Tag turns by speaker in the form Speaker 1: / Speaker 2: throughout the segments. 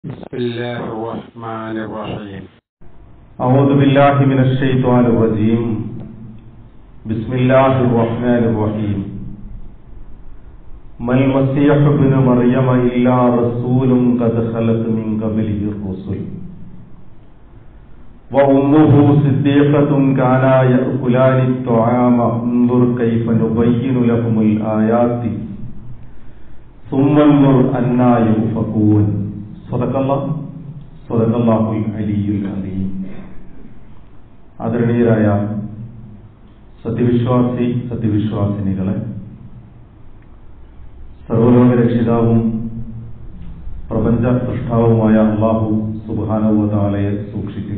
Speaker 1: بسم الله الرحمن الرحيم
Speaker 2: أعوذ بالله من الشيطان الرجيم بسم الله الرحمن الرحيم ما المسيح ابن مريم إلا رسول قد خلت من قبله الرسل وأمه صديقة كانا يأكلان الطعام انظر كيف نبين لهم الآيات ثم انظر أنا يؤفكون صدق الله صدق الله العلي العظيم ആദരണീയരായ സത്യവിശ്വാസി സത്യവിശ്വാസിനികളെ സർവലോക രക്ഷിതാവും പ്രപഞ്ച സൃഷ്ടാവുമായ അള്ളാഹു സുബാനവതാളയെ സൂക്ഷിച്ച്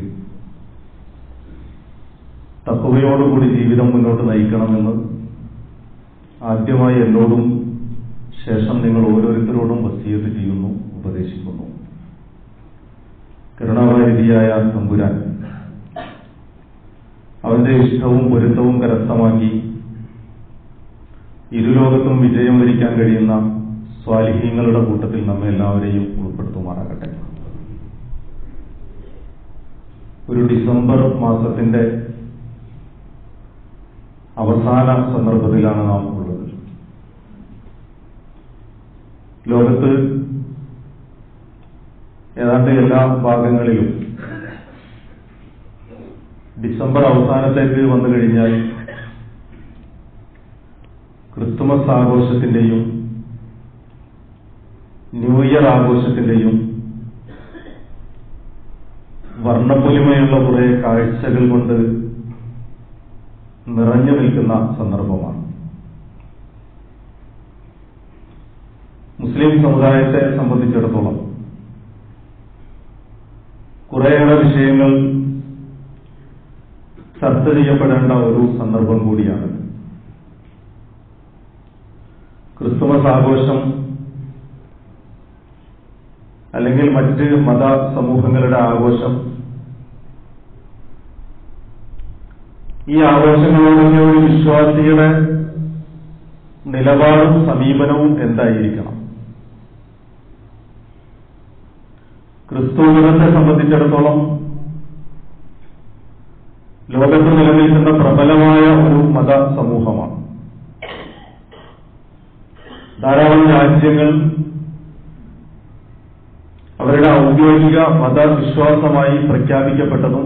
Speaker 2: തത്വയോടുകൂടി ജീവിതം മുന്നോട്ട് നയിക്കണമെന്ന് ആദ്യമായി എന്നോടും ശേഷം നിങ്ങൾ ഓരോരുത്തരോടും വസീയത്ത് ചെയ്യുന്നു ഉപദേശിക്കുന്നു കരുണാവാരിധിയായ തമ്പുരാൻ അവന്റെ ഇഷ്ടവും പൊരുത്തവും കരസ്ഥമാക്കി ഇരുലോകത്തും വിജയം വരിക്കാൻ കഴിയുന്ന സ്വാലിഹീങ്ങളുടെ കൂട്ടത്തിൽ നമ്മെ എല്ലാവരെയും ഉൾപ്പെടുത്തുമാറാകട്ടെ ഒരു ഡിസംബർ മാസത്തിന്റെ അവസാന സന്ദർഭത്തിലാണ് നാം ഉള്ളത് ലോകത്ത് ഏതാണ്ട് എല്ലാ ഭാഗങ്ങളിലും ഡിസംബർ അവസാനത്തേക്ക് വന്നു കഴിഞ്ഞാൽ ക്രിസ്തുമസ് ആഘോഷത്തിന്റെയും ന്യൂ ഇയർ ആഘോഷത്തിന്റെയും വർണ്ണപ്പൊലിമയുള്ള കുറെ കാഴ്ചകൾ കൊണ്ട് നിറഞ്ഞു നിൽക്കുന്ന സന്ദർഭമാണ് മുസ്ലിം സമുദായത്തെ സംബന്ധിച്ചിടത്തോളം കുറേയേറെ വിഷയങ്ങൾ ചർച്ച ചെയ്യപ്പെടേണ്ട ഒരു സന്ദർഭം കൂടിയാണ് ക്രിസ്തുമസ് ആഘോഷം അല്ലെങ്കിൽ മറ്റ് മത സമൂഹങ്ങളുടെ ആഘോഷം ഈ ആഘോഷങ്ങളോടൊക്കെ ഒരു വിശ്വാസിയുടെ നിലപാടും സമീപനവും എന്തായിരിക്കണം ക്രിസ്തു മതത്തെ സംബന്ധിച്ചിടത്തോളം ലോകത്ത് നിലനിൽക്കുന്ന പ്രബലമായ ഒരു മത സമൂഹമാണ് ധാരാളം രാജ്യങ്ങൾ അവരുടെ ഔദ്യോഗിക മതവിശ്വാസമായി പ്രഖ്യാപിക്കപ്പെട്ടതും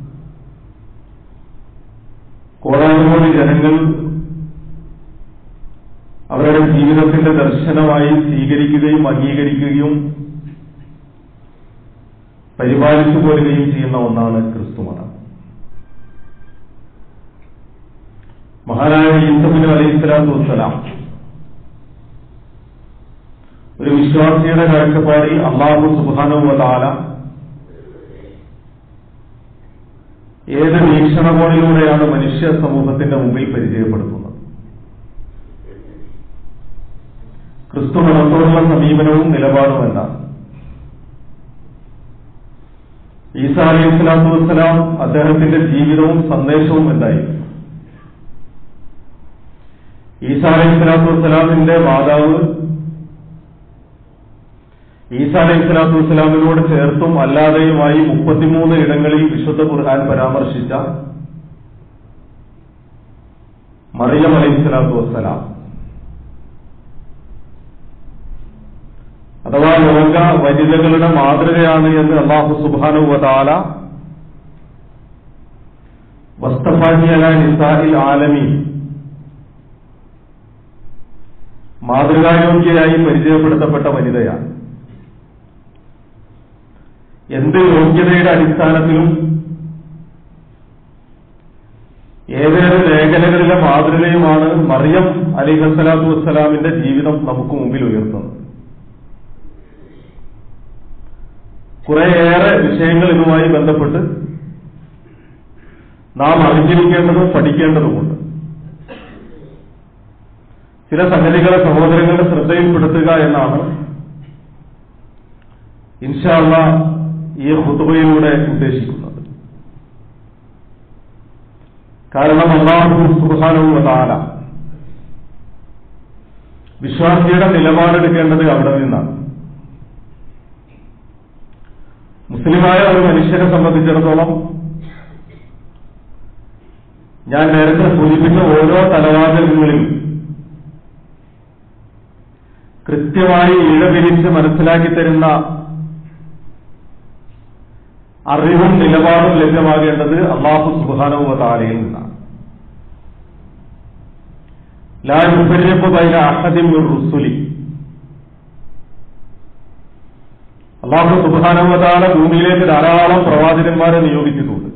Speaker 2: കോടാനുകോടി ജനങ്ങൾ അവരുടെ ജീവിതത്തിന്റെ ദർശനമായി സ്വീകരിക്കുകയും അംഗീകരിക്കുകയും പരിപാലിച്ചു പോരുകയും ചെയ്യുന്ന ഒന്നാണ് ക്രിസ്തുമതം മഹാനായ ഈസബിന് അലൈഹി സ്വലാത്തു വസ്സലാം ഒരു വിശ്വാസിയുടെ കാഴ്ചപ്പാടിൽ അള്ളാഹു സുബാനുവതാല ഏത് വീക്ഷണകോണിലൂടെയാണ് മനുഷ്യ സമൂഹത്തിന്റെ മുമ്പിൽ പരിചയപ്പെടുത്തുന്നത് ക്രിസ്തു മതത്തോടുള്ള സമീപനവും നിലപാടും എന്താണ് ഈസ അലൈഹി സ്വലാത്തു വസ്സലാം അദ്ദേഹത്തിന്റെ ജീവിതവും സന്ദേശവും എന്തായിരുന്നു ഈസാ അലൈഹി സ്വലാത്തു വസ്സലാമിന്റെ മാതാവ് ഈസാ അലൈഹി സ്വലാത്തു വസ്സലാമിനോട് ചേർത്തും അല്ലാതെയുമായി മുപ്പത്തിമൂന്ന് ഇടങ്ങളിൽ വിശുദ്ധ ഖുർആൻ പരാമർശിച്ച മറിയം അലൈഹി സ്വലാത്തു വസ്സലാം അഥവാ ലോക വനിതകളുടെ മാതൃകയാണ് എന്ന് അള്ളാഹു സുബാനുവതാല വസ്തഫാനിയല നിസാഹിൽ ആലമി മാതൃകായോഗ്യയായി പരിചയപ്പെടുത്തപ്പെട്ട വനിതയാണ് എന്ത് യോഗ്യതയുടെ അടിസ്ഥാനത്തിലും ഏതേത് മേഖലകളിലെ മാതൃകയുമാണ് മറിയം അലി ഹസ്സലാത്തു വസ്സലാമിന്റെ ജീവിതം നമുക്ക് മുമ്പിൽ ഉയർത്തുന്നത് കുറേയേറെ വിഷയങ്ങൾ ഇതുമായി ബന്ധപ്പെട്ട് നാം അറിഞ്ഞിരിക്കേണ്ടതും പഠിക്കേണ്ടതുമുണ്ട് ചില സംഗതികളെ സഹോദരങ്ങളുടെ ശ്രദ്ധയിൽപ്പെടുത്തുക എന്നാണ് ഇൻഷാള്ള ഈ ഹുതുബയിലൂടെ ഉദ്ദേശിക്കുന്നത് കാരണം അള്ളാഹു സുബാനവും താല വിശ്വാസിയുടെ നിലപാടെടുക്കേണ്ടത് അവിടെ നിന്നാണ് മുസ്ലിമായ ഒരു മനുഷ്യനെ സംബന്ധിച്ചിടത്തോളം ഞാൻ നേരത്തെ സൂചിപ്പിച്ച ഓരോ തലവാചകങ്ങളിലും കൃത്യമായി ഇഴപിരിച്ച് മനസ്സിലാക്കി തരുന്ന അറിവും നിലപാടും ലഭ്യമാകേണ്ടത് അള്ളാഹു സുബാനവുമതാലയിൽ നിന്നാണ് ലാ യുഫരിയപ്പ് ബൈന അഹദിം റുസുലി അള്ളാഹു സുബാനവതാല ഭൂമിയിലേക്ക് ധാരാളം പ്രവാചകന്മാരെ നിയോഗിച്ചിട്ടുണ്ട്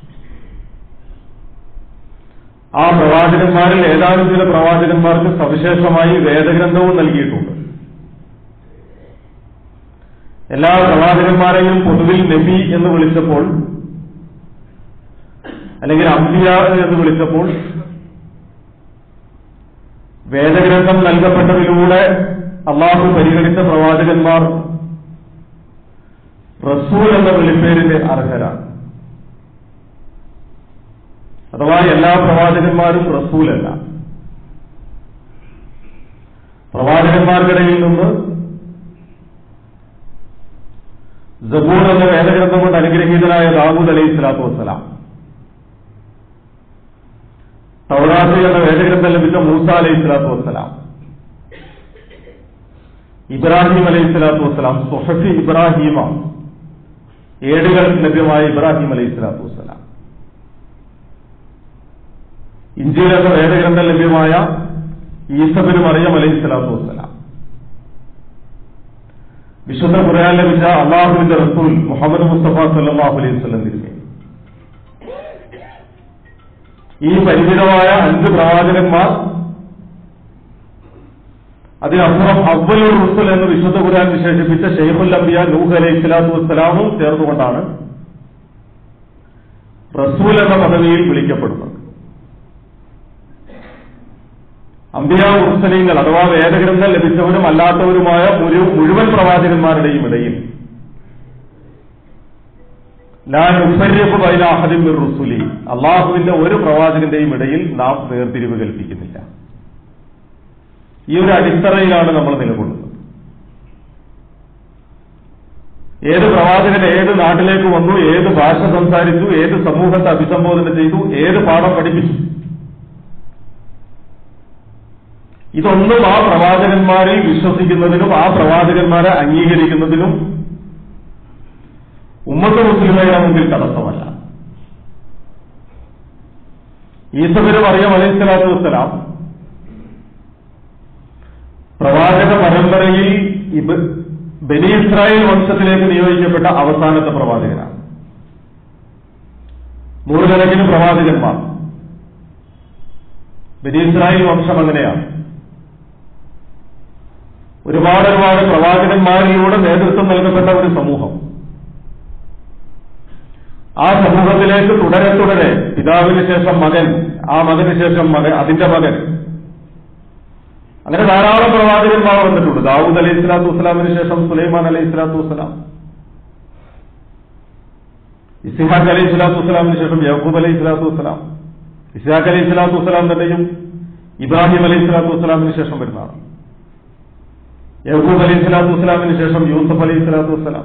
Speaker 2: ആ പ്രവാചകന്മാരിൽ ഏതാനും ചില പ്രവാചകന്മാർക്ക് സവിശേഷമായി വേദഗ്രന്ഥവും നൽകിയിട്ടുണ്ട് എല്ലാ പ്രവാചകന്മാരെയും പൊതുവിൽ നബി എന്ന് വിളിച്ചപ്പോൾ അല്ലെങ്കിൽ അംബിയ എന്ന് വിളിച്ചപ്പോൾ വേദഗ്രന്ഥം നൽകപ്പെട്ടതിലൂടെ അള്ളാഹു പരിഗണിച്ച പ്രവാചകന്മാർ റസൂൽ എന്ന വിളിപ്പേരിന് അർഹരാണ് അഥവാ എല്ലാ പ്രവാചകന്മാരും റസൂലല്ല പ്രവാചകന്മാർക്കിടയിൽ നിന്ന് ജബൂർ എന്ന വേദഗ്രന്ഥം കൊണ്ട് അനുഗ്രഹീതനായ ദാവൂദ് അലൈഹി സ്വലാത്തു വസ്സലാം തൗറാത്ത് എന്ന വേദഗ്രന്ഥം ലഭിച്ച മൂസ അലൈഹി സ്വലാത്തു വസ്സലാം ഇബ്രാഹിം അലൈഹി സ്വലാത്തു വസ്സലാം സുഹഫി ഇബ്രാഹിമ ഏടുകൾ ലഭ്യമായ ഇബ്രാഹിം അലൈഹി സ്വലാത്തു വസ്സലാം ഇഞ്ചിയിൽ എന്ന വേദഗ്രന്ഥം ലഭ്യമായ ഈസബിന് മറിയം അലൈഹി സ്വലാത്തു വസ്സലാം വിശുദ്ധ ഖുർആൻ ലഭിച്ച അള്ളാഹുവിന്റെ റസൂൽ മുഹമ്മദ് മുസ്തഫ സല്ലാഹു അലൈഹി വസ്ലം തിരുമേ ഈ പരിമിതമായ അഞ്ച് പ്രവാചകന്മാർ അതിനപ്പുറം അവലുൽ റുസുൽ എന്ന് വിശുദ്ധ ഖുർആൻ വിശേഷിപ്പിച്ച ഷെയ്ഖുൽ അംബിയ നൂഹ് അലൈഹി സ്വലാത്തു വസ്സലാമും ചേർന്നുകൊണ്ടാണ് റസൂൽ എന്ന പദവിയിൽ വിളിക്കപ്പെടുന്നത് അംബിയ ഉർസലീങ്ങൾ അഥവാ വേദഗ്രന്ഥം ലഭിച്ചവരും അല്ലാത്തവരുമായ ഒരു മുഴുവൻ പ്രവാചകന്മാരുടെയും ഇടയിൽ ലാൻ ഉഫര്യപ്പ് ബൈന അഹദിം റുസുലി അള്ളാഹുവിന്റെ ഒരു പ്രവാചകന്റെയും ഇടയിൽ നാം വേർതിരിവ് കൽപ്പിക്കുന്നില്ല ഈ ഒരു അടിത്തറയിലാണ് നമ്മൾ നിലകൊള്ളുന്നത് ഏത് പ്രവാചകൻ ഏത് നാട്ടിലേക്ക് വന്നു ഏത് ഭാഷ സംസാരിച്ചു ഏത് സമൂഹത്തെ അഭിസംബോധന ചെയ്തു ഏത് പാഠം പഠിപ്പിച്ചു ഇതൊന്നും ആ പ്രവാചകന്മാരിൽ വിശ്വസിക്കുന്നതിനും ആ പ്രവാചകന്മാരെ അംഗീകരിക്കുന്നതിനും ഉമ്മത്ത് മുസ്ലിമയുടെ മുമ്പിൽ തടസ്സമല്ല ഈസബിന് മറിയം അലൈഹി സ്വലാത്തു വസ്സലാം പ്രവാചക പരമ്പരയിൽ ഇത് ബനി ഇസ്രായേൽ വംശത്തിലേക്ക് നിയോഗിക്കപ്പെട്ട അവസാനത്തെ പ്രവാചകനാണ് നൂറുകണക്കിന് പ്രവാചകന്മാർ ബനി ഇസ്രായേൽ വംശം അങ്ങനെയാണ് ഒരുപാട് ഒരുപാട് പ്രവാചകന്മാരിലൂടെ നേതൃത്വം നൽകപ്പെട്ട ഒരു സമൂഹം ആ സമൂഹത്തിലേക്ക് തുടരെ തുടരെ പിതാവിന് ശേഷം മകൻ ആ മകന് ശേഷം മകൻ അതിന്റെ മകൻ അങ്ങനെ ധാരാളം പ്രവാചകന്മാർ വന്നിട്ടുണ്ട് ദാവൂദ് അലൈഹി സ്വലാത്തു വസ്സലാമിന് ശേഷം സുലൈമാൻ അലൈഹി സ്വലാത്തു വസ്സലാം ഇസിഹാഖ് അലൈഹി സ്വലാത്തു വസ്സലാമിന് ശേഷം യഹൂബ് അലൈഹി സ്വലാത്തു വസ്സലാം ഇസ്ഹാഖ് അലൈഹി സ്വലാത്തു വസ്സലാം തന്നെയും ഇബ്രാഹിം അലൈഹി സ്വലാത്തു വസ്സലാമിന് ശേഷം വരുന്നതാണ് യഹൂബ് അലൈഹി സ്വലാത്തു വസ്സലാമിന് ശേഷം യൂസഫ് അലൈഹി സ്വലാത്തു വസ്സലാം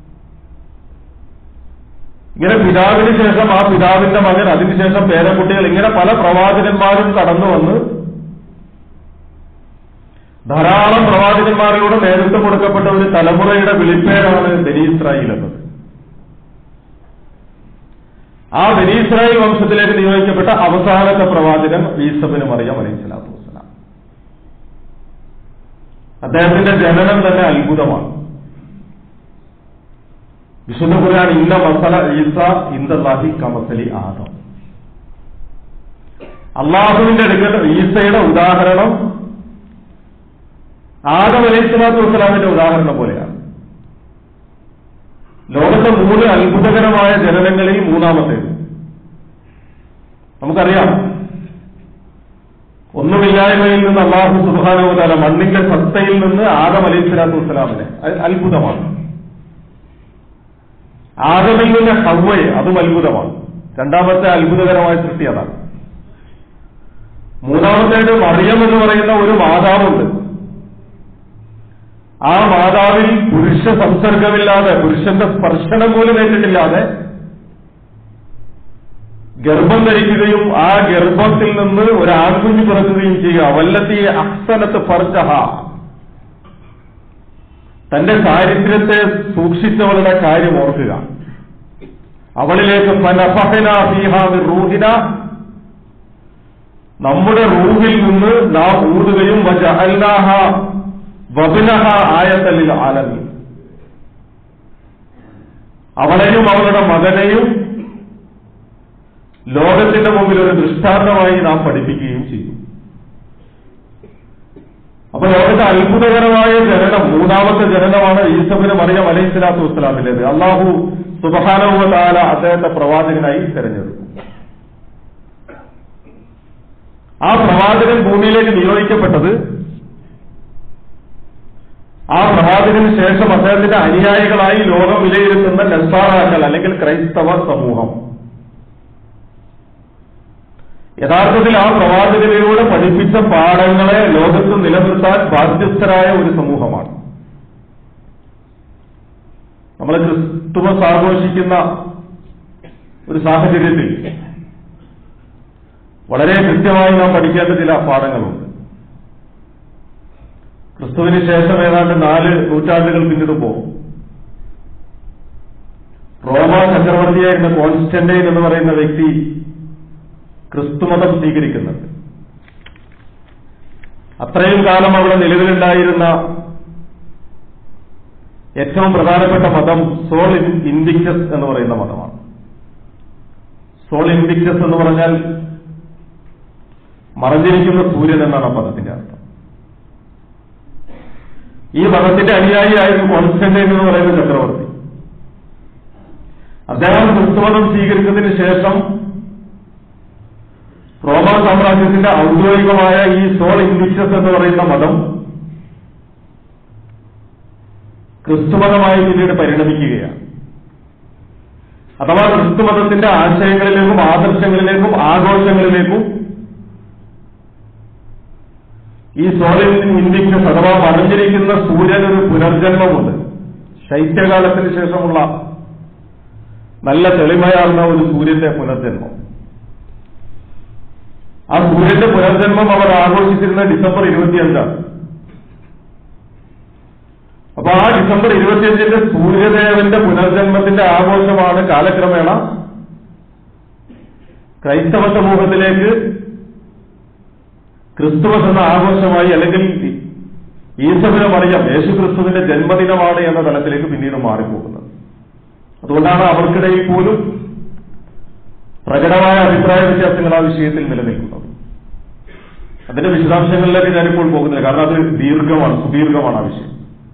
Speaker 2: ഇങ്ങനെ പിതാവിന് ശേഷം ആ പിതാവിന്റെ മകൻ അതിനുശേഷം പേരക്കുട്ടികൾ ഇങ്ങനെ പല പ്രവാചകന്മാരും കടന്നു വന്ന് ധാരാളം പ്രവാചകന്മാരിലൂടെ നേതൃത്വം കൊടുക്കപ്പെട്ട ഒരു തലമുറയുടെ വിളിപ്പേരാണ് ബനി ഇസ്രായേൽ എന്നത് ആ ബനി ഇസ്രായേൽ വംശത്തിലേക്ക് നിയോഗിക്കപ്പെട്ട അവസാനത്തെ പ്രവാചകൻ ഈസബിന് മറിയം അലൈഹി സ്വലാത്തു വസ്സലാം അദ്ദേഹത്തിന്റെ ജനനം തന്നെ അത്ഭുതമാണ് വിശുദ്ധ ഖുർആൻ ഇന്ന മസല ഈസ ഇന്ദാഹി കമസലി ആദം അള്ളാഹുവിന്റെ അടുക്കൽ ഈസയുടെ ഉദാഹരണം ആദം അലൈഹി സ്വലാത്തു വസ്സലാമിന്റെ ഉദാഹരണം പോലെയാണ് ലോകത്തെ മൂന്ന് അത്ഭുതകരമായ ജനനങ്ങളിൽ മൂന്നാമത്തേത് നമുക്കറിയാം ഒന്നുമില്ലായ്മയിൽ നിന്ന് അള്ളാഹു സുബാനോദാല മണ്ണിന്റെ സത്തയിൽ നിന്ന് ആദം അലൈഹി സ്വലാത്തു വസ്സലാമിനെ അത്ഭുതമാണ് ആദമിൽ നിന്ന് ഹവ്വയെ അതും അത്ഭുതമാണ് രണ്ടാമത്തെ അത്ഭുതകരമായ സൃഷ്ടി അതാണ് മൂന്നാമത്തേത് മറിയം എന്ന് പറയുന്ന ഒരു മാതാവുണ്ട് ആ മാതാവിൽ പുരുഷ സംസർഗമില്ലാതെ പുരുഷന്റെ സ്പർശനം പോലും ഏറ്റിട്ടില്ലാതെ ഗർഭം ധരിക്കുകയും ആ ഗർഭത്തിൽ നിന്ന് ഒരു ആൺകുഞ്ഞ് പിറക്കുകയും ചെയ്യുക വല്ലത്തി അക്സനത്ത് ഫർജഹ തന്റെ ചാരിത്രത്തെ സൂക്ഷിച്ചവളുടെ കാര്യം ഓർക്കുക അവളിലേക്ക് ഫനഫഹന ഫീഹാ മിർ റൂഹിന നമ്മുടെ റൂഹിൽ നിന്ന് നാം ഊതുകയും വജഅൽനാഹ വബിനഹ ആയത്തല്ലിൽ ആലമി അവളെയും അവളുടെ മകനെയും ലോകത്തിന്റെ മുമ്പിൽ ഒരു ദൃഷ്ടാന്തമായി നാം പഠിപ്പിക്കുകയും ചെയ്തു അപ്പൊ ലോകത്തെ അത്ഭുതകരമായ ജനനം മൂന്നാമത്തെ ജനനമാണ് ഈസബിന് മറിയം അലൈഹി സ്വലാത്തു വസ്സലാമിലേത് അള്ളാഹു സുബഹാനവ താല അദ്ദേഹത്തെ പ്രവാചകനായി തെരഞ്ഞെടുത്തു ആ പ്രവാചകൻ ഭൂമിയിലേക്ക് നിയോഗിക്കപ്പെട്ടത് ആ പ്രവാചകന് ശേഷം അദ്ദേഹത്തിന്റെ അനുയായികളായി ലോകം വിലയിരുത്തുന്ന നസാറാക്കൾ അല്ലെങ്കിൽ ക്രൈസ്തവ സമൂഹം യഥാർത്ഥത്തിൽ ആ പ്രവാചകനിലൂടെ പഠിപ്പിച്ച പാഠങ്ങളെ ലോകത്ത് നിലനിർത്താൻ ബാധ്യസ്ഥരായ ഒരു സമൂഹമാണ് നമ്മൾ ക്രിസ്തുമസ് ആഘോഷിക്കുന്ന ഒരു സാഹചര്യത്തിൽ വളരെ കൃത്യമായി നാം പഠിക്കേണ്ട ചില പാഠങ്ങളുണ്ട് ക്രിസ്തുവിന് ശേഷം ഏതാണ്ട് നാല് നൂറ്റാണ്ടുകൾ പിന്നിടുമ്പോൾ റോമ ചക്രവർത്തിയായിരുന്ന കോൺസ്റ്റന്റൈൻ എന്ന് പറയുന്ന വ്യക്തി ക്രിസ്തുമതം സ്വീകരിക്കുന്നുണ്ട് അത്രയും കാലം അവിടെ നിലവിലുണ്ടായിരുന്ന ഏറ്റവും പ്രധാനപ്പെട്ട മതം സോൾ ഇൻഡിക്സസ് എന്ന് പറയുന്ന മതമാണ് സോൾ ഇൻഡിക്സസ് എന്ന് പറഞ്ഞാൽ മറഞ്ഞിരിക്കുന്ന സൂര്യൻ എന്നാണ് ആ പദത്തിന്റെ അർത്ഥം ഈ മതത്തിന്റെ അനുയായിയായിരുന്നു കോൺസ്റ്റന്റൈൻ എന്ന് പറയുന്ന ചക്രവർത്തി അദ്ദേഹം ക്രിസ്തുമതം സ്വീകരിച്ചതിന് ശേഷം റോമ സാമ്രാജ്യത്തിന്റെ ഔദ്യോഗികമായ ഈ സോൾ ഇൻഡിക്സസ് എന്ന് പറയുന്ന മതം ക്രിസ്തുമതമായി പിന്നീട് പരിണമിക്കുകയാണ് അഥവാ ക്രിസ്തുമതത്തിന്റെ ആശയങ്ങളിലേക്കും ആദർശങ്ങളിലേക്കും ആഘോഷങ്ങളിലേക്കും ഈ സോളിൻ ഇൻഡിക്സസ് അഥവാ മറിഞ്ഞിരിക്കുന്ന സൂര്യനൊരു പുനർജന്മമുണ്ട് ശൈത്യകാലത്തിന് ശേഷമുള്ള നല്ല തെളിമയാർന്ന ഒരു സൂര്യന്റെ പുനർജന്മം ആ സൂര്യന്റെ പുനർജന്മം അവർ ആഘോഷിച്ചിരുന്ന ഡിസംബർ ഇരുപത്തിയഞ്ചാണ് അപ്പൊ ആ ഡിസംബർ ഇരുപത്തിയഞ്ചിന്റെ സൂര്യദേവന്റെ പുനർജന്മത്തിന്റെ ആഘോഷമാണ് കാലക്രമേണ ക്രൈസ്തവ സമൂഹത്തിലേക്ക് ക്രിസ്തുമസ് എന്ന ആഘോഷമായി അല്ലെങ്കിൽ ഈസബിനെ മറിയം യേശു ക്രിസ്തുവിന്റെ ജന്മദിനമാണ് എന്ന തലത്തിലേക്ക് പിന്നീട് മാറിപ്പോകുന്നത് അതുകൊണ്ടാണ് അവർക്കിടയിൽ പോലും പ്രകടമായ അഭിപ്രായ വ്യത്യാസങ്ങൾ ആ വിഷയത്തിൽ നിലനിൽക്കുന്നത് അതിന്റെ വിശദാംശങ്ങളിലേക്ക് ഞാനിപ്പോൾ പോകുന്നില്ല കാരണം അത് ദീർഘമാണ് സുദീർഘമാണ് ആ വിഷയം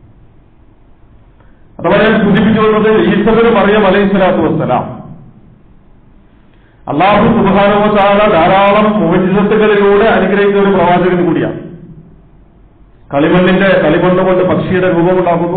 Speaker 2: അഥവാ ഞാൻ സൂചിപ്പിച്ചു വന്നത് ഈസബിന് മറിയം അലൈഹി സ്വലാത്തു വസ്സലാം അള്ളാഹു സുബാനുവത്താല ധാരാളം മോചിതത്തുകളിലൂടെ അനുഗ്രഹിക്കുന്ന ഒരു പ്രവാചകൻ കൂടിയാണ് കളിമണ്ണിന്റെ കളിമണ്ണ് കൊണ്ട് പക്ഷിയുടെ രൂപമുണ്ടാക്കുന്നു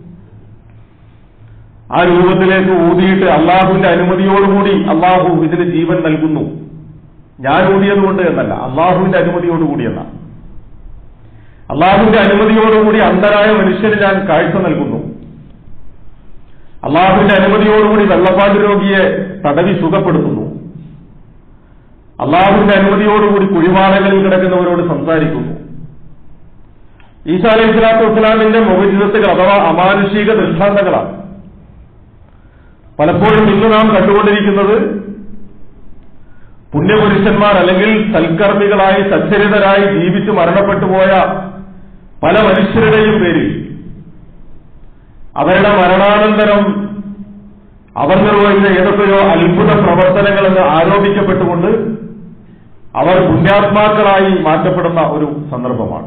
Speaker 2: ആ രൂപത്തിലേക്ക് ഊതിയിട്ട് അള്ളാഹുവിന്റെ അനുമതിയോടുകൂടി അള്ളാഹു ഇതിന് ജീവൻ നൽകുന്നു ഞാൻ ഊതിയതുകൊണ്ട് എന്നല്ല അള്ളാഹുവിന്റെ അനുമതിയോടുകൂടി എന്നാണ് അള്ളാഹുവിന്റെ അനുമതിയോടുകൂടി അന്ധരായ മനുഷ്യന് ഞാൻ കാഴ്ച നൽകുന്നു അള്ളാഹുവിന്റെ അനുമതിയോടുകൂടി വെള്ളപ്പാട് രോഗിയെ തടവി സുഖപ്പെടുത്തുന്നു അള്ളാഹുവിന്റെ അനുമതിയോടുകൂടി കുഴിമാടകളിൽ കിടക്കുന്നവരോട് സംസാരിക്കുന്നു ഈസാ അലൈഹി സ്വലാത്തു വസ്സലാമിന്റെ മുഖജിതത്തുകൾ അഥവാ അമാനുഷിക ദൃഷ്ടാന്തങ്ങളാണ് പലപ്പോഴും ഇന്ന് നാം കണ്ടുകൊണ്ടിരിക്കുന്നത് പുണ്യപുരുഷന്മാർ അല്ലെങ്കിൽ സൽക്കർമ്മികളായി സച്ചരിതരായി ജീവിച്ച് മരണപ്പെട്ടു പോയ പല മനുഷ്യരുടെയും പേരിൽ അവരുടെ മരണാനന്തരം അവർ നിർവഹിച്ച ഏതൊക്കെയോ അത്ഭുത പ്രവർത്തനങ്ങളെന്ന് ആരോപിക്കപ്പെട്ടുകൊണ്ട് അവർ പുണ്യാത്മാക്കളായി മാറ്റപ്പെടുന്ന ഒരു സന്ദർഭമാണ്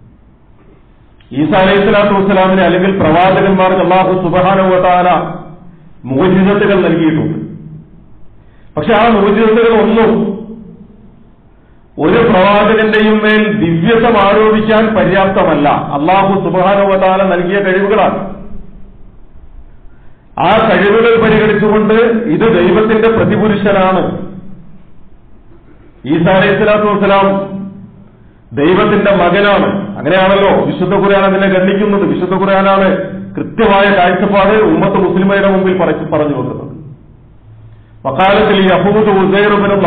Speaker 2: ഈസ അലൈഹി സ്വലാത്തു വസ്സലാമിനെ അല്ലെങ്കിൽ പ്രവാചകന്മാർക്ക് അള്ളാഹു സുബഹാനുവതാല മോചിതത്തുകൾ നൽകിയിട്ടുണ്ട് പക്ഷെ ആ മോചിതത്തുകൾ ഒന്നും ഒരു പ്രവാചകന്റെയും മേൽ ദിവ്യത്വം ആരോപിക്കാൻ പര്യാപ്തമല്ല അള്ളാഹു സുബാനുവതാല നൽകിയ കഴിവുകളാണ് ആ കഴിവുകൾ പരിഗണിച്ചുകൊണ്ട് ഇത് ദൈവത്തിന്റെ പ്രതിപുരുഷനാണ് ഈസാ അലൈഹി സ്വലാത്തു വസ്സലാം ദൈവത്തിന്റെ മകനാണ് അങ്ങനെയാണല്ലോ വിശുദ്ധ ഖുർആൻ അതിനെ ഗണ്ണിക്കുന്നത് വിശുദ്ധ ഖുർആനാണ് കൃത്യമായ കാഴ്ചപ്പാട് ഉമ്മത്ത് മുസ്ലിമയുടെ മുമ്പിൽ പറ- പറഞ്ഞു വെക്കുന്നത് വക്കാലത്തിൽ യഹൂദ് ഉസൈറുബിനുള്ള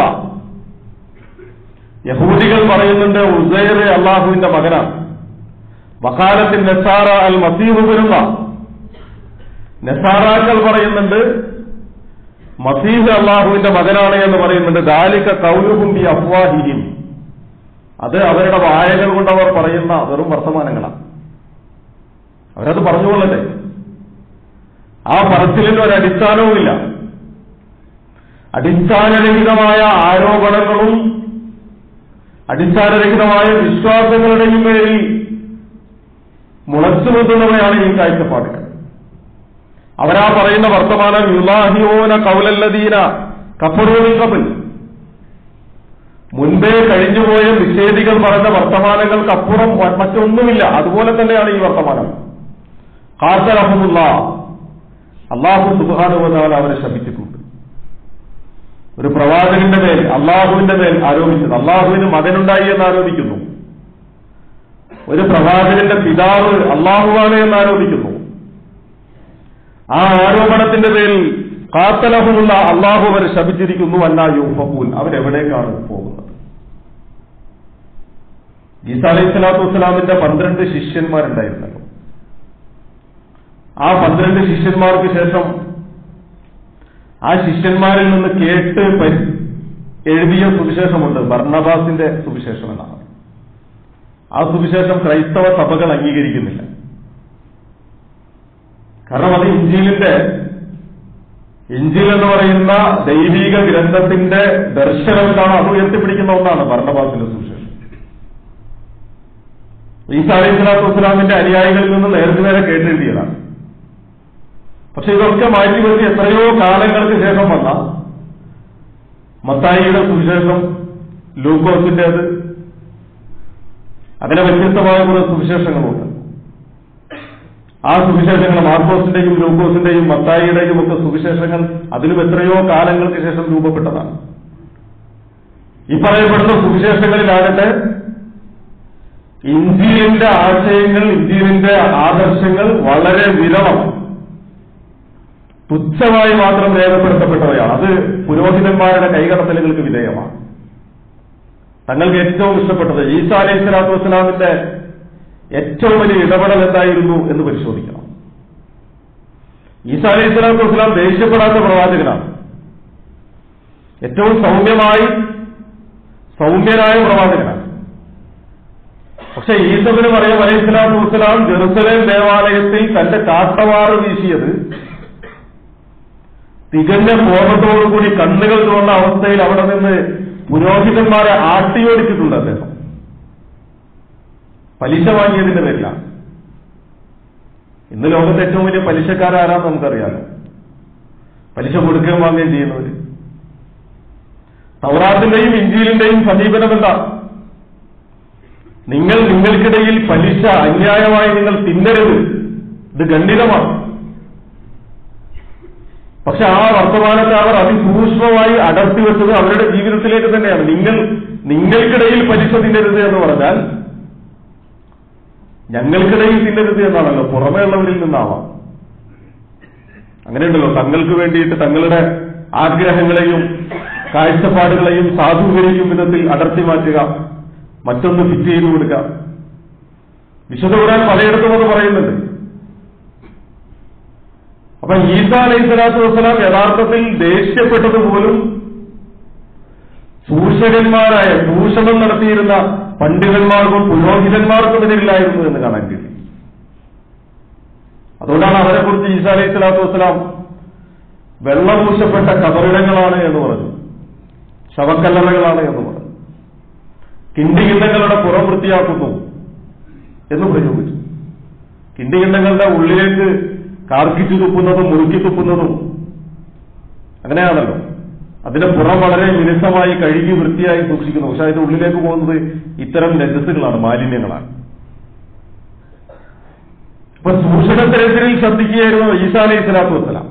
Speaker 2: യഹൂദികൾ പറയുന്നുണ്ട് ഉസൈർ അള്ളാഹുവിന്റെ മകനാണ് വക്കാലത്തിൽ നസാറ അൽ മസീഹുബിനുള്ള നസാറാക്കൾ പറയുന്നുണ്ട് മസീഹ് അള്ളാഹുവിന്റെ മകനാണ് എന്ന് പറയുന്നുണ്ട് ദാലിക കൗലുഹും ബി അഫ്വാഹിഹിം അത് അവരുടെ വായകൾ കൊണ്ട് അവർ പറയുന്ന വെറും വർത്തമാനങ്ങളാണ് അവരത് പറഞ്ഞുകൊള്ളട്ടെ ആ പറച്ചിലിന് ഒരു അടിസ്ഥാനവുമില്ല അടിസ്ഥാനരഹിതമായ ആരോപണങ്ങളും അടിസ്ഥാനരഹിതമായ വിശ്വാസങ്ങളുടെയും പേരിൽ മുളച്ചു നിൽക്കുന്നവയാണ് ഈ കാഴ്ചപ്പാടുകൾ അവരാ പറയുന്ന വർത്തമാനം യുലാഹിയോന കൗലല്ലദീന കഫറൂനി കബൽ മുൻപേ കഴിഞ്ഞുപോയ നിഷേധികൾ പറഞ്ഞ വർത്തമാനങ്ങൾക്കപ്പുറം മ- മറ്റൊന്നുമില്ല അതുപോലെ തന്നെയാണ് ഈ വർത്തമാനം കാത്തലഹമുല്ല അള്ളാഹു സുബാനുവെന്നാൽ അവരെ ശപിച്ചിട്ടുണ്ട് ഒരു പ്രവാചകന്റെ മേൽ അള്ളാഹുവിന്റെ മേൽ ആരോപിച്ചത് അള്ളാഹുവിന് മകനുണ്ടായി എന്ന് ആരോപിക്കുന്നു ഒരു പ്രവാചകന്റെ പിതാവ് അള്ളാഹുവാണ് എന്ന് ആരോപിക്കുന്നു ആ ആരോപണത്തിന്റെ പേരിൽ കാത്തലഹുമുള്ള അള്ളാഹു അവരെ ശപിച്ചിരിക്കുന്നു അല്ല യൂഫൂൻ അവരെവിടേക്കാണ് പോകുന്നത് ഈസ അലൈഹി സ്വലാത്തു വസ്സലാമിന്റെ പന്ത്രണ്ട് ശിഷ്യന്മാരുണ്ടായിരുന്നല്ലോ ആ പന്ത്രണ്ട് ശിഷ്യന്മാർക്ക് ശേഷം ആ ശിഷ്യന്മാരിൽ നിന്ന് കേട്ട് പരി- എഴുതിയ സുവിശേഷമുണ്ട് ബർണബാസിന്റെ സുവിശേഷം എന്നാണ് ആ സുവിശേഷം ക്രൈസ്തവ സഭകൾ അംഗീകരിക്കുന്നില്ല കാരണം അത് ഇഞ്ചിലിന്റെ ഇഞ്ചിൽ എന്ന് പറയുന്ന ദൈവിക ഗ്രന്ഥത്തിന്റെ ദർശനം എന്താണ് അത് ഉയർത്തിപ്പിടിക്കുന്ന ഒന്നാണ് ഭരണഭാഗത്തിന്റെ സുവിശേഷം ഈസാ അലൈഹി സ്വലാത്തു വസ്സലാമിന്റെ അനുയായികളിൽ നിന്ന് നേരത്തെ നേരെ കേട്ടെഴുതിയതാണ് പക്ഷെ ഇതൊക്കെ മാറ്റിവെച്ച് എത്രയോ കാലങ്ങൾക്ക് ശേഷം വന്ന മത്തായിയുടെ സുവിശേഷം ലൂക്കോസിന്റേത് അങ്ങനെ വ്യത്യസ്തമായ കുറെ സുവിശേഷങ്ങളുണ്ട് ആ സുവിശേഷങ്ങൾ മാർക്കോസിന്റെയും ലൂക്കോസിന്റെയും മത്തായിയുടെയും ഒക്കെ സുവിശേഷങ്ങൾ അതിലും എത്രയോ കാലങ്ങൾക്ക് ശേഷം രൂപപ്പെട്ടതാണ് ഈ പറയപ്പെടുന്ന സുവിശേഷങ്ങളിലാകട്ടെ ഇന്ത്യന്റെ ആശയങ്ങൾ ഇന്ത്യന്റെ ആദർശങ്ങൾ വളരെ വിരളമാണ് തുച്ഛമായി മാത്രം രേഖപ്പെടുത്തപ്പെട്ടവയാണ് അത് പുരോഹിതന്മാരുടെ കൈകടത്തലുകൾക്ക് വിധേയമാണ് തങ്ങൾക്ക് ഏറ്റവും ഇഷ്ടപ്പെട്ടത് ഈസാ അലൈഹി സ്വലാത്തു വസ്സലാമിന്റെ ഏറ്റവും വലിയ ഇടപെടൽ എന്തായിരുന്നു എന്ന് പരിശോധിക്കണം ഈസാ അലൈഹി സ്വലാത്തു വസ്സലാം ദേഷ്യപ്പെടാത്ത പ്രവാചകനാണ് ഏറ്റവും സൗമ്യമായി സൗമ്യനായ പ്രവാചകനാണ് പക്ഷെ ഈസബിന് പറയും അലൈഹി സ്വലാത്തു വസ്സലാം ജെറുസലേം ദേവാലയത്തിൽ തന്റെ കാട്ടവാറ് വീശിയത് തികഞ്ഞ കോപത്തോടുകൂടി കണ്ണുകൾ തോന്ന അവസ്ഥയിൽ അവിടെ നിന്ന് പുരോഹിതന്മാരെ ആട്ടിയോടിച്ചിട്ടുണ്ട് അദ്ദേഹം പലിശ വാങ്ങിയതിന്റെ പേരിലാണ് ഇന്ന് ലോകത്തെ ഏറ്റവും വലിയ പലിശക്കാരാരാന്ന് നമുക്കറിയാലോ പലിശ കൊടുക്കുകയും വാങ്ങുകയും ചെയ്യുന്നവര് തൗറാത്തിന്റെയും ഇഞ്ചിയിലിന്റെയും സമീപനം എന്താ നിങ്ങൾ നിങ്ങൾക്കിടയിൽ പലിശ അന്യായമായി നിങ്ങൾ തിന്നരുത് ഇത് ഖണ്ഡിതമാണ് പക്ഷെ ആ വർത്തമാനത്തെ അവർ അതിസൂക്ഷ്മമായി അടർത്തി വെച്ചത് അവരുടെ ജീവിതത്തിലേക്ക് തന്നെയാണ് നിങ്ങൾ നിങ്ങൾക്കിടയിൽ പലിശ തിന്നരുത് എന്ന് പറഞ്ഞാൽ ഞങ്ങൾക്കിടയിൽ തിന്നരുത് എന്നാണല്ലോ പുറമേ ഉള്ളവരിൽ നിന്നാവാം അങ്ങനെയുണ്ടല്ലോ തങ്ങൾക്ക് വേണ്ടിയിട്ട് തങ്ങളുടെ ആഗ്രഹങ്ങളെയും കാഴ്ചപ്പാടുകളെയും സാധൂകരിക്കും വിധത്തിൽ അടർത്തി മാറ്റുക മറ്റൊന്ന് ഫിറ്റ് ചെയ്തു കൊടുക്കുക വിശുദ്ധ ഖുർആൻ പലയിടത്തും അത് പറയുന്നുണ്ട് അപ്പൊ ഈസ അലൈഹി സ്വലാത്തു വസ്സലാം യഥാർത്ഥത്തിൽ ദേഷ്യപ്പെട്ടത് പോലും ചൂഷകന്മാരായ ചൂഷണം നടത്തിയിരുന്ന പണ്ഡിതന്മാർക്കും പുരോഹിതന്മാർക്കും എതിരില്ലായിരുന്നു എന്ന് കാണാൻ കഴിയും അതുകൊണ്ടാണ് അവരെക്കുറിച്ച് ഈസ അലൈഹി സ്വലാത്തു വസ്സലാം വെള്ളപൂശപ്പെട്ട കബറിടങ്ങളാണ് എന്ന് പറഞ്ഞു ശവക്കല്ലറകളാണ് എന്ന് പറഞ്ഞു കിണ്ടികിണ്ടങ്ങളുടെ പുറം വൃത്തിയാക്കുന്നു എന്ന് പ്രയോഗിച്ചു കിണ്ടികിണ്ടങ്ങളുടെ ഉള്ളിലേക്ക് കാർക്കിച്ചു തുപ്പുന്നതും മുറുക്കി തുപ്പുന്നതും അങ്ങനെയാണല്ലോ അതിന്റെ പുറം വളരെ മിനുസമായി കഴുകി വൃത്തിയായി സൂക്ഷിക്കുന്നു പക്ഷെ അതിന്റെ ഉള്ളിലേക്ക് പോകുന്നത് ഇത്തരം രജസുകളാണ് മാലിന്യങ്ങളാണ് ഇപ്പൊ സൂക്ഷണത്തിനെതിരിൽ ശ്രദ്ധിക്കുകയായിരുന്നു ഈസാ അലൈഹി സ്വലാത്തു വസ്സലാം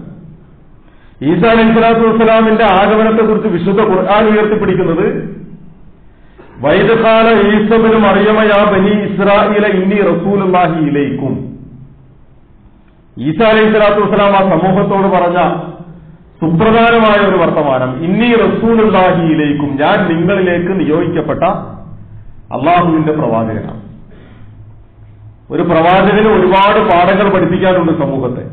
Speaker 2: ഈസാ അലൈഹി സ്വലാത്തു വസ്സലാമിന്റെ ആഗമനത്തെക്കുറിച്ച് വിശുദ്ധ ഖുർആൻ ഉയർത്തിപ്പിടിക്കുന്നത് വൈദകാല ഈസബിനും അറിയമയാ ബനി ഇസ്രായില ഇന്നി റസൂലുള്ളാഹി ഇലൈക്കും ഈസ അലൈഹി സ്വലാത്തു വസ്സലാം ആ സമൂഹത്തോട് പറഞ്ഞ സുപ്രധാനമായ ഒരു വർത്തമാനം ഇന്നി റസൂലുള്ളാഹി ഇലൈക്കും ഞാൻ നിങ്ങളിലേക്ക് നിയോഗിക്കപ്പെട്ട അള്ളാഹുവിന്റെ പ്രവാചകനാണ് ഒരു പ്രവാചകന് ഒരുപാട് പാഠങ്ങൾ പഠിപ്പിക്കാനുണ്ട് സമൂഹത്തെ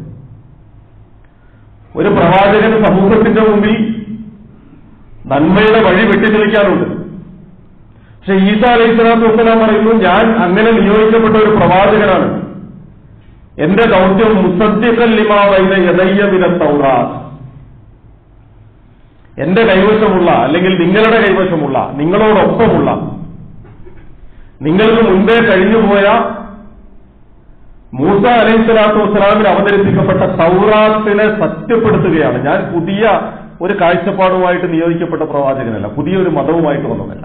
Speaker 2: ഒരു പ്രവാചകന് സമൂഹത്തിന്റെ മുമ്പിൽ നന്മയുടെ വഴി വെട്ടിത്തെളിക്കാനുണ്ട് പക്ഷെ ഈസ അലൈഹി സ്വലാത്തു വസ്സലാം പറയുന്നു ഞാൻ അങ്ങനെ നിയോഗിക്കപ്പെട്ട ഒരു പ്രവാചകനാണ് എന്റെ ദൗത്യം മുസദ്ദിഖല്ലിമാവൈന യദയ്യമിന തൗറാത്ത് എന്റെ കൈവശമുള്ള അല്ലെങ്കിൽ നിങ്ങളുടെ കൈവശമുള്ള നിങ്ങളോടൊപ്പമുള്ള നിങ്ങൾക്ക് മുൻപേ കഴിഞ്ഞുപോയ മൂസ അലൈഹി സ്വലാത്തു വസ്സലാമിൽ അവതരിപ്പിക്കപ്പെട്ട സൗറാത്തിനെ സത്യപ്പെടുത്തുകയാണ് ഞാൻ പുതിയ ഒരു കാഴ്ചപ്പാടുമായിട്ട് നിയോഗിക്കപ്പെട്ട പ്രവാചകനല്ല പുതിയൊരു മതവുമായിട്ട് വന്നതല്ല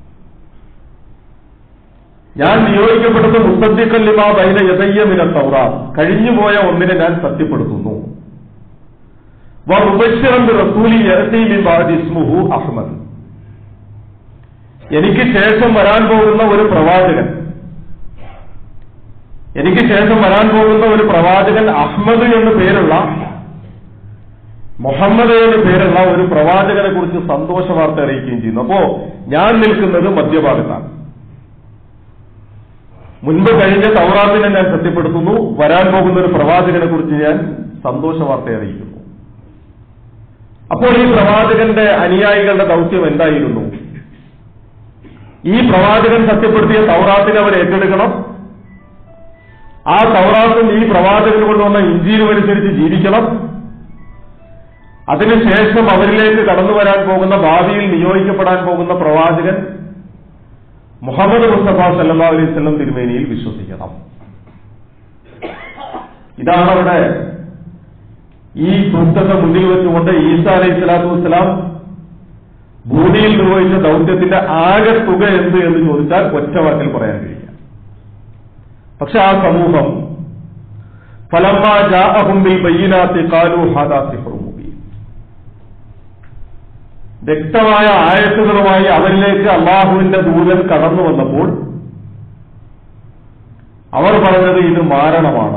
Speaker 2: ഞാൻ നിയോഗിക്കപ്പെട്ടത് മുസദ്ദിഖല്ലിമാ ബൈന യദയ്യമിന തൗറാത്ത് കഴിഞ്ഞുപോയ ഒന്നിനെ ഞാൻ സത്യപ്പെടുത്തുന്നു റസൂലി ഇസ്മുഹു അഹ്മദ് എനിക്ക് ശേഷം വരാൻ പോകുന്ന ഒരു പ്രവാചകൻ എനിക്ക് ശേഷം വരാൻ പോകുന്ന ഒരു പ്രവാചകൻ അഹ്മദ് എന്ന് പേരുള്ള മുഹമ്മദ് എന്ന് പേരുള്ള ഒരു പ്രവാചകനെ കുറിച്ച് സന്തോഷ വാർത്ത അറിയിക്കുകയും ചെയ്യുന്നു അപ്പോ ഞാൻ നിൽക്കുന്നത് മധ്യഭാഗത്താണ് മുൻപ് കഴിഞ്ഞ തൗറാത്തിനെ ഞാൻ സത്യപ്പെടുത്തുന്നു വരാൻ പോകുന്ന ഒരു പ്രവാചകനെ കുറിച്ച് ഞാൻ സന്തോഷ വാർത്ത അറിയിക്കുന്നു അപ്പോൾ ഈ പ്രവാചകന്റെ അനുയായികളുടെ ദൗത്യം എന്തായിരുന്നു ഈ പ്രവാചകൻ സത്യപ്പെടുത്തിയ തൗറാത്തിനെ അവർ ഏറ്റെടുക്കണം ആ തൗറാത്തും ഈ പ്രവാചകൻ കൊണ്ടുവന്ന ഇഞ്ചിയിലും അനുസരിച്ച് ജീവിക്കണം അതിനുശേഷം അവരിലേക്ക് കടന്നു വരാൻ പോകുന്ന ഭാവിയിൽ നിയോഗിക്കപ്പെടാൻ പോകുന്ന പ്രവാചകൻ മുഹമ്മദ് മുസ്തഫ സല്ലാ അലൈഹി സ്വലം തിരുമേനിയിൽ വിശ്വസിക്കണം ഇതാണ് അവിടെ ഈ പുസ്തകം മുന്നിൽ വെച്ചുകൊണ്ട് ഈസ അലൈഹി സ്വലാത്തു വസ്സലാം ഭൂമിയിൽ നിർവഹിച്ച ദൗത്യത്തിന്റെ ആകെ തുക എന്ത് എന്ന് ചോദിച്ചാൽ ഒറ്റ വാക്കിൽ പറയാൻ കഴിയില്ല പക്ഷെ ആ സമൂഹം ഫലമ്മ ജാഅഹുംബിൽ ബയ്യനാത്തി കാലു ഹാദാ സിഹ്റും മുബീൻ വ്യക്തമായ ആയത്തുകളുമായി അവരിലേക്ക് അള്ളാഹുവിന്റെ ദൂതൻ കടന്നു വന്നപ്പോൾ അവർ പറഞ്ഞത് ഇത് മാരണമാണ്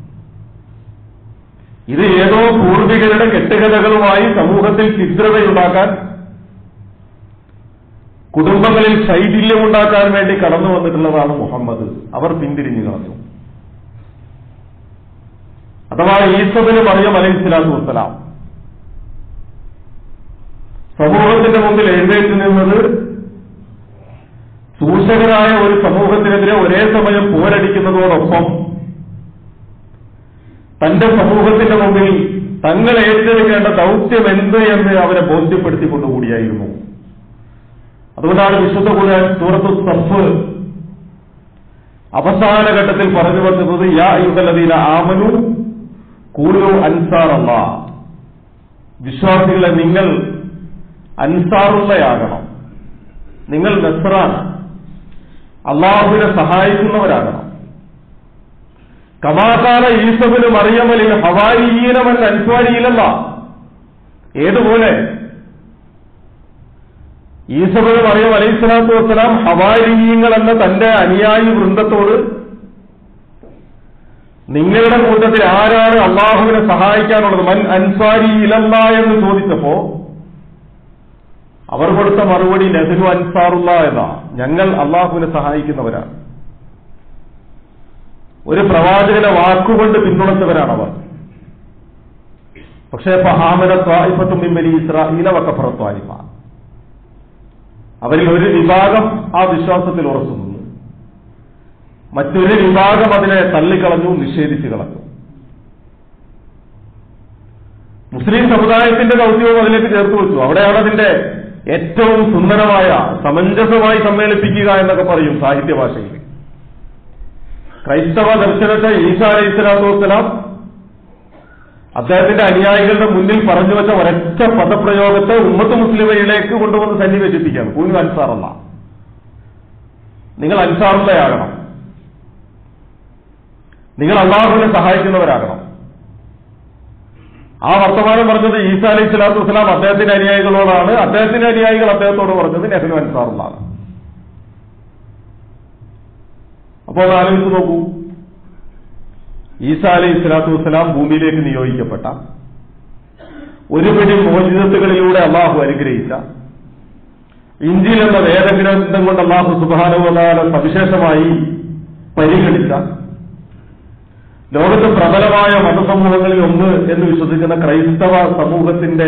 Speaker 2: ഇത് ഏതോ പൂർവികരുടെ കെട്ടുകഥകളുമായി സമൂഹത്തിൽ ചിത്രതയുണ്ടാക്കാൻ കുടുംബങ്ങളിൽ ശൈഥില്യമുണ്ടാക്കാൻ വേണ്ടി കടന്നു വന്നിട്ടുള്ളതാണ് മുഹമ്മദ് അവർ പിന്തിരിഞ്ഞു കളഞ്ഞു അഥവാ ഈസബിന് മറിയം അലൈഹി സ്വലാത്തു വസ്സലാം സമൂഹത്തിന്റെ മുമ്പിൽ എഴുന്നേറ്റ് നിന്നത് ചൂഷകരായ ഒരു സമൂഹത്തിനെതിരെ ഒരേ സമയം പോരടിക്കുന്നതോടൊപ്പം തന്റെ സമൂഹത്തിന്റെ മുമ്പിൽ തങ്ങൾ ഏറ്റെടുക്കേണ്ട ദൗത്യം എന്ത് എന്ന് അവരെ ബോധ്യപ്പെടുത്തിക്കൊണ്ടുകൂടിയായിരുന്നു അതുകൊണ്ടാണ് വിശുദ്ധ ഖുർആൻ സൂറത്തു സഫ് അവസാന ഘട്ടത്തിൽ പറഞ്ഞു വന്നത് യാ യുഗലതീന ആമനു കൂലു അൻസാർ അല്ല വിശ്വാസികളെ നിങ്ങൾ അൻസാറുള്ളയാകണം നിങ്ങൾ നസ്രാണ് അള്ളാഹുവിനെ സഹായിക്കുന്നവരാകണം കമാകാല ഈസബിന് മറിയമലിൽ ഹവാരിയീനമല്ല അൻസ്വാരിയിലല്ല ഏതുപോലെ ഈസബിന് മറിയം അലൈഹി സ്വലാത്തു വസ്സലാം ഹവാരിയീങ്ങൾ എന്ന തന്റെ അനുയായി വൃന്ദത്തോട് നിങ്ങളുടെ കൂട്ടത്തിൽ ആരാണ് അള്ളാഹുവിനെ സഹായിക്കാനുള്ളത് മൻ അൻസാരി ഇലല്ല എന്ന് ചോദിച്ചപ്പോ അവർ കൊടുത്ത മറുപടി നെഹ്റു അൻസാറുള്ള എന്നാ ഞങ്ങൾ അള്ളാഹുവിനെ സഹായിക്കുന്നവരാണ് ഒരു പ്രവാചകനെ വാക്കുകൊണ്ട് പിന്തുണച്ചവരാണ് അവർ പക്ഷേ ഫഹാമന ത്വായിഫത്തും ബിംബലി ഇസ്രാഹീല വക്കഫറ ത്വായിഫ അവരിൽ ഒരു വിഭാഗം ആ വിശ്വാസത്തിൽ ഉറച്ചു നിന്നു മറ്റൊരു വിഭാഗം അതിനെ തള്ളിക്കളഞ്ഞു നിഷേധിച്ചു കളഞ്ഞു മുസ്ലിം സമുദായത്തിന്റെ ദൗത്യവും അതിലേക്ക് ചേർത്ത് വെച്ചു അവിടെയാണ് അതിന്റെ ഏറ്റവും സുന്ദരമായ സമഞ്ജസമായി സമ്മേളിപ്പിക്കുക എന്നൊക്കെ പറയും സാഹിത്യ ഭാഷയിൽ ക്രൈസ്തവ ദർശനത്തെ ഈസാ അലൈഹി സ്വലാത്തു വസ്സലാം അദ്ദേഹത്തിന്റെ അനുയായികളുടെ മുന്നിൽ പറഞ്ഞു വെച്ച ഒരൊറ്റ പദപ്രയോഗത്തെ ഉമ്മത്ത് മുസ്ലിമയിലേക്ക് കൊണ്ടുവന്ന് സന്നിവേശിപ്പിക്കുകയാണ് കൂനു അൻസാറല്ല നിങ്ങൾ അൻസാറുള്ളയാകണം നിങ്ങൾ അള്ളാഹുവിനെ സഹായിക്കുന്നവരാകണം ആ വർത്തമാനം പറഞ്ഞത് ഈസാ അലൈഹി സ്വലാത്തു വസ്സലാം അദ്ദേഹത്തിന്റെ അനുയായികളോടാണ് അദ്ദേഹത്തിന്റെ അനുയായികൾ അദ്ദേഹത്തോട് പറഞ്ഞത് നെഹ്നു അൻസാറുള്ളാണ് അപ്പോൾ ഒന്ന് ആലോചിച്ച് നോക്കൂ ഈസ അലൈഹി സ്വലാത്തു വസ്സലാം ഭൂമിയിലേക്ക് നിയോഗിക്കപ്പെട്ട ഒരു പിടി മോചിതത്തുകളിലൂടെ അള്ളാഹു അനുഗ്രഹിച്ച ഇഞ്ചിൽ എന്ന വേദഗ്രന്ഥം കൊണ്ട് അള്ളാഹു സുബാനുവതാല സവിശേഷമായി പരിഗണിച്ച ലോകത്ത് പ്രബലമായ മതസമൂഹങ്ങളിൽ ഒന്ന് എന്ന് വിശ്വസിക്കുന്ന ക്രൈസ്തവ സമൂഹത്തിന്റെ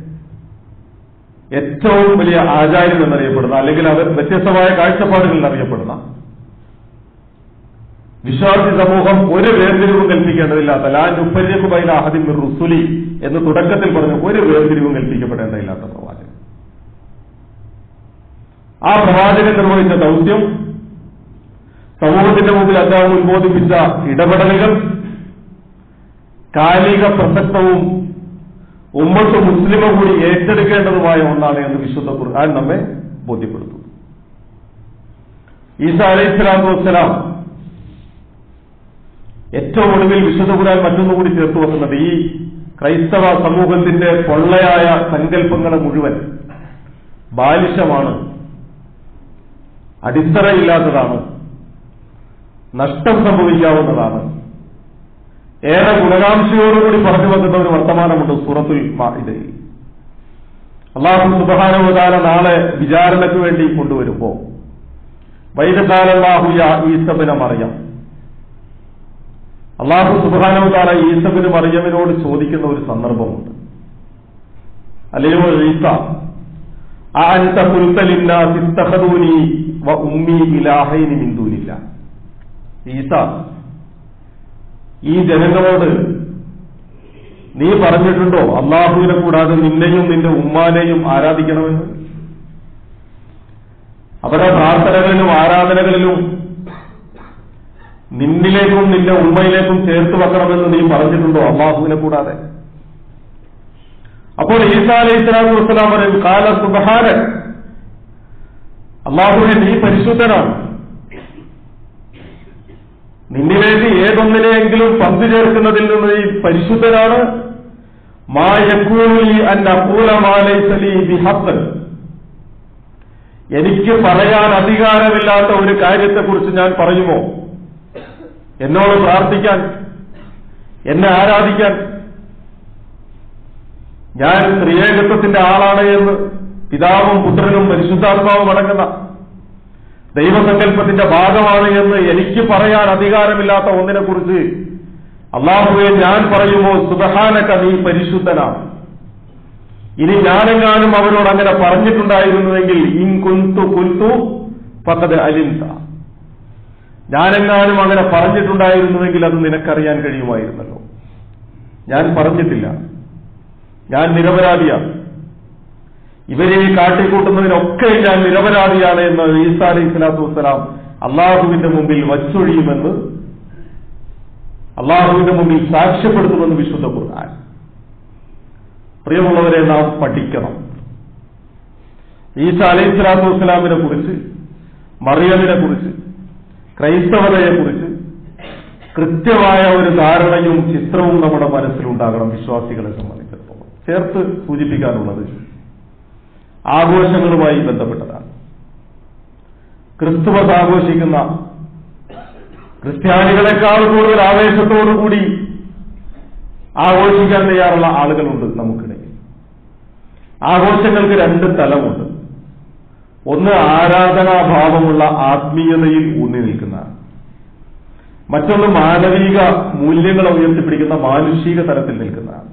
Speaker 2: ഏറ്റവും വലിയ ആചാര്യം എന്നറിയപ്പെടുന്ന അല്ലെങ്കിൽ അവർ വ്യത്യസ്തമായ കാഴ്ചപ്പാടുകളിൽ അറിയപ്പെടുന്ന വിശ്വാസി സമൂഹം ഒരു വേർതിരിവും കൽപ്പിക്കേണ്ടതില്ലാത്ത ലാൻ ഉപ്പര്യക്കുബൈല അഹദിൻ റുസുലി എന്ന് തുടക്കത്തിൽ പറഞ്ഞു ഒരു വേർതിരിവും കൽപ്പിക്കപ്പെടേണ്ടതില്ലാത്ത പ്രവാചകൻ ആ പ്രവാചകൻ നിർവഹിച്ച ദൗത്യം സമൂഹത്തിന്റെ മുമ്പിൽ അദ്ദേഹം ഉത്ബോധിപ്പിച്ച ഇടപെടലുകൾ കാലിക പ്രസക്തവും ഉമ്മത്ത് മുസ്ലിമ കൂടി ഏറ്റെടുക്കേണ്ടതുമായ ഒന്നാണ് എന്ന് വിശുദ്ധ ഖുർആൻ നമ്മെ ബോധ്യപ്പെടുത്തുന്നു ഈസ അലൈഹി സ്വലാത്തു വസ്സലാം ഏറ്റവും ഒടുവിൽ വിശുദ്ധ ഖുർആൻ മറ്റൊന്നുകൂടി ചേർത്ത് വെക്കുന്നത് ഈ ക്രൈസ്തവ സമൂഹത്തിന്റെ പൊള്ളയായ സങ്കല്പങ്ങളെ മുഴുവൻ ബാലിശമാണ് അടിത്തറയില്ലാത്തതാണ് നഷ്ടം സംഭവിക്കാവുന്നതാണ് ഏറെ ഗുണകാംക്ഷയോടുകൂടി പറഞ്ഞു വെക്കുന്ന ഒരു വർത്തമാനമുണ്ട് സൂറത്തുൽ മാഇദയിൽ അള്ളാഹു സുബാനുവതാല നാളെ വിചാരണയ്ക്ക് വേണ്ടി കൊണ്ടുവരുമ്പോ വൈദകാലല്ലാഹു യാ ഈസബിനെ മറിയാം അള്ളാഹു സുബാനുവതാല ഈസബിന് മറിയമിനോട് ചോദിക്കുന്ന ഒരു സന്ദർഭമുണ്ട് അല്ലയോ ഈസ ആ അൻത കുൽത്തലിന്ന സിത്തഹദൂനി വ ഉമ്മി ഇലാഹൈനി മിന്ദൂനില്ല ഈസ ഈ ജനങ്ങളോട് നീ പറഞ്ഞിട്ടുണ്ടോ അള്ളാഹുവിനെ കൂടാതെ നിന്നെയും നിന്റെ ഉമ്മാനെയും ആരാധിക്കണമെന്ന് അവരുടെ പ്രാർത്ഥനകളിലും ആരാധനകളിലും നിന്നിലേക്കും നിന്റെ ഉമ്മയിലേക്കും ചേർത്ത് വെക്കണമെന്ന് നീ പറഞ്ഞിട്ടുണ്ടോ അള്ളാഹുവിനെ കൂടാതെ അപ്പോൾ ഈസാ അലൈഹി സ്വലാത്തു വസ്സലാം പറയും കാല സുബഹാരൻ അള്ളാഹുവിനെ നീ പരിശുദ്ധനാണ് നിന്നിലേക്ക് ഏതൊന്നിനെയെങ്കിലും പങ്കു ചേർക്കുന്നതിൽ നിന്ന് നീ പരിശുദ്ധനാണ് മായക്കൂലി അന്നൂലമാലൈസലി ബിഹത്തൻ എനിക്ക് പറയാൻ അധികാരമില്ലാത്ത ഒരു കാര്യത്തെക്കുറിച്ച് ഞാൻ പറയുമോ എന്നോട് പ്രാർത്ഥിക്കാൻ എന്നെ ആരാധിക്കാൻ ഞാൻ ത്രിയേകത്വത്തിന്റെ ആളാണ് എന്ന് പിതാവും പുത്രനും പരിശുദ്ധാത്മാവും അടങ്ങുന്ന ദൈവസങ്കല്പത്തിന്റെ ഭാഗമാണ് എന്ന് എനിക്ക് പറയാൻ അധികാരമില്ലാത്ത ഒന്നിനെക്കുറിച്ച് അള്ളാഹുവെ ഞാൻ പറയുമോ സുബഹാനക്ക നീ പരിശുദ്ധനാണ് ഇനി ഞാനെങ്ങാനും അവരോട് അങ്ങനെ പറഞ്ഞിട്ടുണ്ടായിരുന്നുവെങ്കിൽ ഇൻ കുന്തു കുന്തു പക്കത് അലിന്ത ഞാനെങ്ങാനും അങ്ങനെ പറഞ്ഞിട്ടുണ്ടായിരുന്നുവെങ്കിൽ അത് നിനക്കറിയാൻ കഴിയുമായിരുന്നല്ലോ ഞാൻ പറഞ്ഞിട്ടില്ല ഞാൻ നിരപരാധിയാണ് ഇവരെ കാട്ടിക്കൂട്ടുന്നതിനൊക്കെ ഞാൻ നിരപരാധിയാണ് എന്ന് ഈസാ അലൈഹി സ്വലാത്തു വസ്സലാം അള്ളാഹുവിന്റെ മുമ്പിൽ വച്ചൊഴിയുമെന്ന് അള്ളാഹുവിന്റെ മുമ്പിൽ സാക്ഷ്യപ്പെടുത്തുമെന്ന് വിശുദ്ധ ഖുർആൻ പ്രിയമുള്ളവരെ നാം പഠിക്കണം ഈസ അലൈഹി സ്വലാത്തു വസ്സലാമിനെ കുറിച്ച് മറിയമിനെ കുറിച്ച് ക്രൈസ്തവതയെ കുറിച്ച് കൃത്യമായ ഒരു ധാരണയും ചിത്രവും നമ്മുടെ മനസ്സിലുണ്ടാകണം വിശ്വാസികളെ സംബന്ധിച്ചിടത്തോളം ചേർത്ത് സൂചിപ്പിക്കാനുള്ളത് ആഘോഷങ്ങളുമായി ബന്ധപ്പെട്ടതാണ് ക്രിസ്തുമസ് ആഘോഷിക്കുന്ന ക്രിസ്ത്യാനികളെക്കാൾ കൂടുതൽ ആവേശത്തോടുകൂടി ആഘോഷിക്കാൻ തയ്യാറുള്ള ആളുകളുണ്ട് നമുക്കിടയിൽ ആഘോഷങ്ങൾക്ക് രണ്ട് തലമുണ്ട് ഒന്ന് ആരാധനാഭാവമുള്ള ആത്മീയതയിൽ ഊന്നി നിൽക്കുന്നതാണ് മറ്റൊന്ന് മാനവിക മൂല്യങ്ങളെ ഉയർത്തിപ്പിടിക്കുന്ന മാനുഷിക തലത്തിൽ നിൽക്കുന്നതാണ്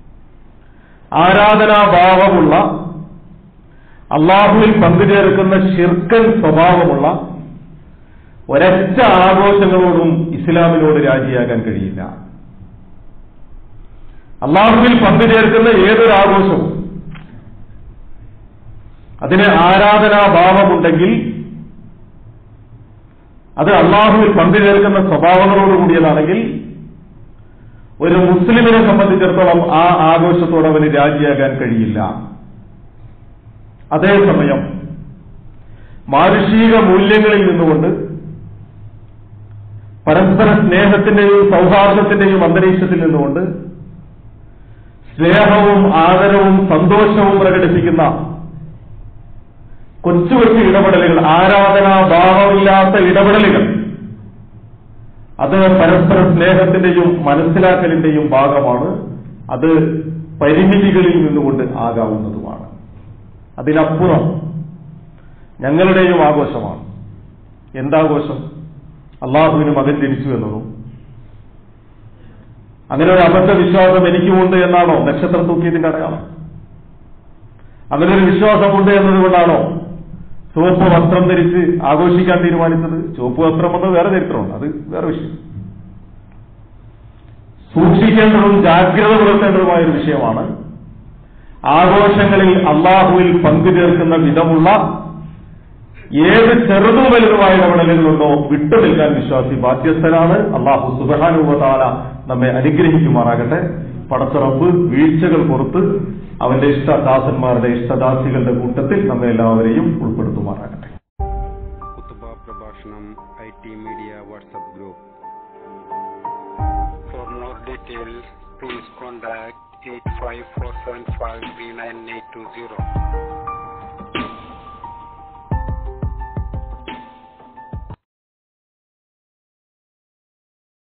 Speaker 2: ആരാധനാഭാവമുള്ള അള്ളാഹുവിൽ പങ്കുചേർക്കുന്ന ഷിർക്കൻ സ്വഭാവമുള്ള ഒരൊറ്റ ആഘോഷങ്ങളോടും ഇസ്ലാമിനോട് രാജിയാകാൻ കഴിയില്ല അള്ളാഹുവിൽ പങ്കുചേർക്കുന്ന ഏതൊരു ആഘോഷവും അതിന് ആരാധനാഭാവമുണ്ടെങ്കിൽ അത് അള്ളാഹുവിൽ പങ്കുചേർക്കുന്ന സ്വഭാവങ്ങളോട് കൂടിയതാണെങ്കിൽ ഒരു മുസ്ലിമിനെ സംബന്ധിച്ചിടത്തോളം ആ ആഘോഷത്തോട് അവന് രാജിയാകാൻ കഴിയില്ല അതേസമയം മാനുഷിക മൂല്യങ്ങളിൽ നിന്നുകൊണ്ട് പരസ്പര സ്നേഹത്തിന്റെയും സൗഹാർദ്ദത്തിന്റെയും അന്തരീക്ഷത്തിൽ നിന്നുകൊണ്ട് സ്നേഹവും ആദരവും സന്തോഷവും പ്രകടിപ്പിക്കുന്ന കൊച്ചു കൊച്ചു ഇടപെടലുകൾ ആരാധനാഭാവമില്ലാത്ത ഇടപെടലുകൾ അത് പരസ്പര സ്നേഹത്തിന്റെയും മനസ്സിലാക്കലിന്റെയും ഭാഗമാണ് അത് പരിമിതികളിൽ നിന്നുകൊണ്ട് ആകാവുന്നതുമാണ് അതിനപ്പുറം ഞങ്ങളുടെയും ആഘോഷമാണ് എന്താഘോഷം അള്ളാഹുവിന് മകൻ ജനിച്ചു എന്നതും അങ്ങനെ ഒരു അബദ്ധ വിശ്വാസം എനിക്കുമുണ്ട് എന്നാണോ നക്ഷത്രം തൂക്കിയതിന്റെ അടയാളം അങ്ങനെ ഒരു വിശ്വാസമുണ്ട് എന്നതുകൊണ്ടാണോ ചുവപ്പ് വസ്ത്രം ധരിച്ച് ആഘോഷിക്കാൻ തീരുമാനിച്ചത് ചുവപ്പ് വസ്ത്രം എന്ന് വേറെ ചരിത്രമുണ്ട് അത് വേറെ വിഷയം സൂക്ഷിക്കേണ്ടതും ജാഗ്രത പുലർത്തേണ്ടതുമായ ഒരു വിഷയമാണ് ആഘോഷങ്ങളിൽ അള്ളാഹുവിൽ പങ്കുചേർക്കുന്ന വിധമുള്ള ഏത് ചെറുതും വലുതുമായ ഇടപെടലുകളുണ്ടോ വിട്ടുനിൽക്കാൻ വിശ്വാസി ബാധ്യസ്ഥനാണ് അള്ളാഹു സുബഹാനുഭവതാല നമ്മെ അനുഗ്രഹിക്കുമാറാകട്ടെ പടച്ചറപ്പ് വീഴ്ചകൾ പുറത്ത് അവന്റെ ഇഷ്ടദാസന്മാരുടെ ഇഷ്ടദാസികളുടെ കൂട്ടത്തിൽ നമ്മെ എല്ലാവരെയും ഉൾപ്പെടുത്തുമാറാകട്ടെ
Speaker 1: കുത്തുബ പ്രഭാഷണം I T media WhatsApp group for more details please contact eight five four seven five three nine eight two zero